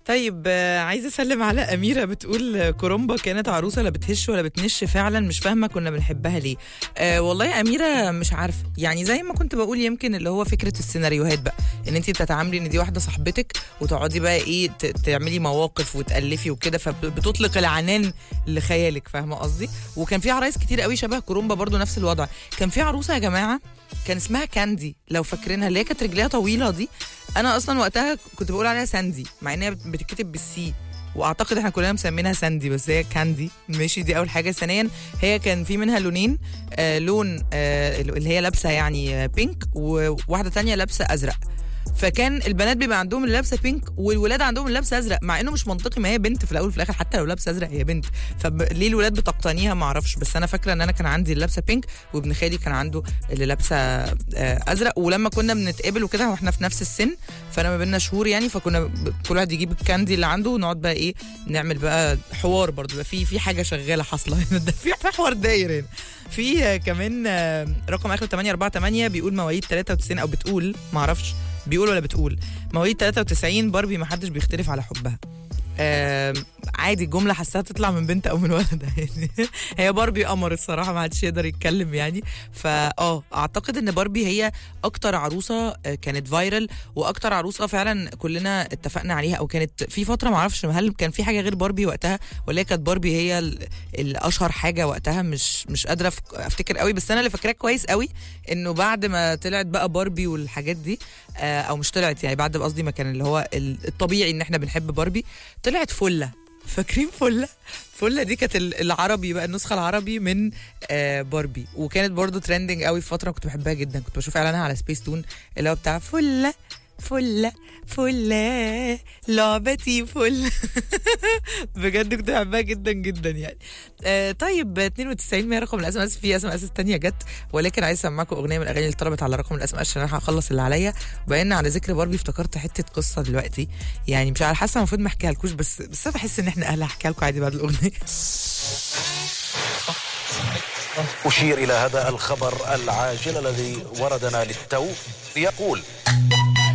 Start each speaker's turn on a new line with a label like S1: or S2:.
S1: طيب آه، عايزه اسلم على اميره بتقول آه، كرومبا كانت عروسه لا بتهش ولا بتنش فعلا مش فاهمه كنا بنحبها ليه آه والله يا اميره مش عارفه يعني زي ما كنت بقول يمكن اللي هو فكره السيناريوهات بقى ان انت بتتعاملي ان دي واحده صاحبتك وتقعدي بقى ايه ت- تعملي مواقف وتالفي وكده فبتطلق العنان لخيالك فاهمه قصدي وكان في عرايس كتير قوي شبه كرومبا برضو نفس الوضع كان في عروسه يا جماعه كان اسمها كاندي لو فاكرينها اللي هي كانت رجليها طويله دي انا اصلا وقتها كنت بقول عليها ساندي مع ان هي بتتكتب بالسي واعتقد احنا كلنا مسمينها ساندي بس هي كاندي ماشي دي اول حاجه ثانيا هي كان في منها لونين آه لون آه اللي هي لابسه يعني آه بينك وواحده تانية لابسه ازرق فكان البنات بيبقى عندهم اللي لابسه بينك والولاد عندهم اللي لابسه ازرق مع انه مش منطقي ما هي بنت في الاول وفي الاخر حتى لو لابسه ازرق هي بنت فليه الولاد بتقتنيها ما اعرفش بس انا فاكره ان انا كان عندي اللي لابسه بينك وابن خالي كان عنده اللي لابسه آه، ازرق ولما كنا بنتقابل وكده واحنا في نفس السن فانا ما بينا شهور يعني فكنا ب- كل واحد يجيب الكاندي اللي عنده ونقعد بقى ايه نعمل بقى حوار برضه يبقى في في حاجه شغاله حاصله هنا ده في في حوار داير هنا في آه، كمان آه، رقم اخر 848 بيقول مواليد 93 او بتقول ما اعرفش بيقول ولا بتقول مواليد 93 باربي ما حدش بيختلف على حبها آم، عادي الجمله حاساها تطلع من بنت او من ولد يعني هي باربي قمر الصراحه ما حدش يقدر يتكلم يعني فا اه اعتقد ان باربي هي اكتر عروسه آه، كانت فايرال واكتر عروسه فعلا كلنا اتفقنا عليها او كانت في فتره ما اعرفش هل كان في حاجه غير باربي وقتها ولا هي كانت باربي هي ال- الاشهر حاجه وقتها مش مش قادره أفك- افتكر قوي بس انا اللي فاكراه كويس قوي انه بعد ما طلعت بقى باربي والحاجات دي آه، او مش طلعت يعني بعد قصدي ما كان اللي هو ال- الطبيعي ان احنا بنحب باربي طلعت فله فاكرين فله فله دي كانت ال- العربي بقى النسخه العربي من آه باربي وكانت برضو ترندنج قوي في فتره كنت بحبها جدا كنت بشوف اعلانها على سبيس تون اللي هو بتاع فله فله فله لعبتي فل بجد كنت بحبها جدا جدا يعني آه طيب 92 100 رقم الاس ام اس في اس ام اس تانية جت ولكن عايز اسمعكم اغنيه من الاغاني اللي طلبت على رقم الاس ام اس عشان انا هخلص اللي عليا وبقينا على ذكر باربي افتكرت حته قصه دلوقتي يعني مش عارفه حاسه المفروض ما احكيها لكوش بس بس انا بحس ان احنا اهل احكيها لكم عادي بعد الاغنيه
S2: أشير إلى هذا الخبر العاجل الذي وردنا للتو يقول